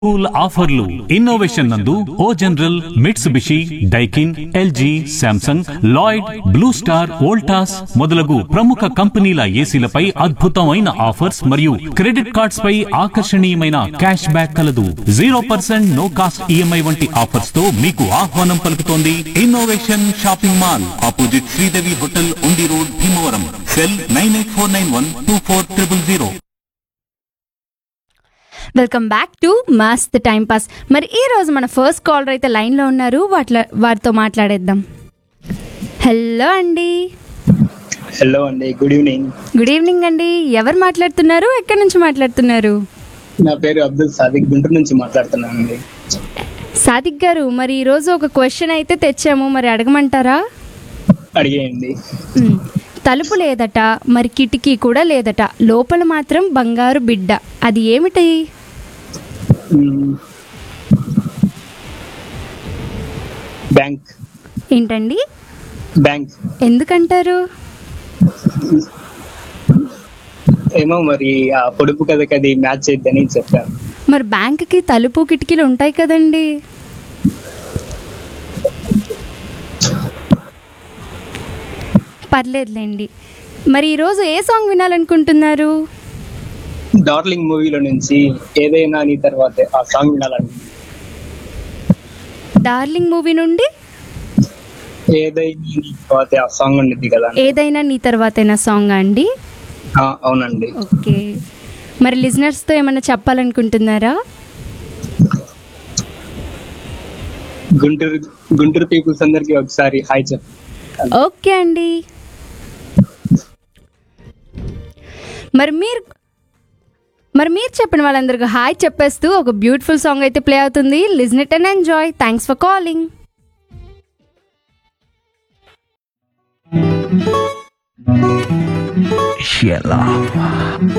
Cool ఆఫర్లు innovation నందు O General Mitsubishi Daikin LG Samsung Lloyd Blue Star Voltas మొదలగు ప్రముఖ కంపెనీల ఏసీలపై అద్భుతమైన ఆఫర్స్ మరియు క్రెడిట్ కార్డ్స్ పై ఆకర్షణీయమైన క్యాష్ బ్యాక్ కలదు zero percent no cost EMI వంటి ఆఫర్స్ తో మీకు ఆహ్వానం పలుకుతోంది innovation shopping mall opposite Sridevi hotel Undi road Bhimavaram cell nine eight four nine one two four triple zero welcome back to మస్త్ టైం పాస్ మరి ఈ రోజు మన ఫస్ట్ కాలర్ అయితే లైన్లో ఉన్నారు వాట్ల వారితో మాట్లాడేద్దాం హలో అండి హలో అండి గుడ్ ఈవినింగ్ గుడ్ ఈవినింగ్ అండి ఎవరు మాట్లాడుతున్నారు ఎక్కడి నుంచి మాట్లాడుతున్నారు నా పేరు అబ్దుల్ సాదిక్ గుంటూరు నుంచి మాట్లాడుతున్నానండి సాదిక్ గారు మరి ఈరోజు ఒక క్వశ్చన్ అయితే తెచ్చాము మరి అడగమంటారా అడిగేయండి మ్, తలుపు లేదట మరి కిటికీ కూడా లేదట లోపల మాత్రం బంగారు బిడ్డ అది ఏమిటి మ్మ్. బ్యాంక్ ఏంటండి బ్యాంక్ ఎందుకంటారు ఏమో మరి ఆ పొడుపు కథకి అది మ్యాచ్ అయిద్దని చెప్పాను మరి బ్యాంక్కి తలుపు కిటికీలు ఉంటాయి కదండి పర్లేదులేండి మరి ఈరోజు ఏ సాంగ్ వినాలనుకుంటున్నారు డార్లింగ్ మూవీలో నుంచి ఏదైనా నీ తర్వాతే ఆ సాంగ్ వినాలండి డార్లింగ్ మూవీ నుండి ఏదైనా నీ తర్వాతే ఆ సాంగ్ ఉండిద్ది కదా ఏదైనా నీ తర్వాతైనా సాంగ్ అండి ఆ, అవునండి ఓకే మరి లిజనర్స్తో ఏమైనా చెప్పాలనుకుంటున్నారా గుంటూరు గుంటూరు పీపుల్స్ అందరికి ఒకసారి హాయ్ చెప్ ఓకే అండి మరి మీరు మరి మీరు చెప్పిన వాళ్ళందరికీ హాయ్ చెప్పేస్తూ ఒక బ్యూటిఫుల్ సాంగ్ అయితే ప్లే అవుతుంది listen it and enjoy thanks for calling Sheila.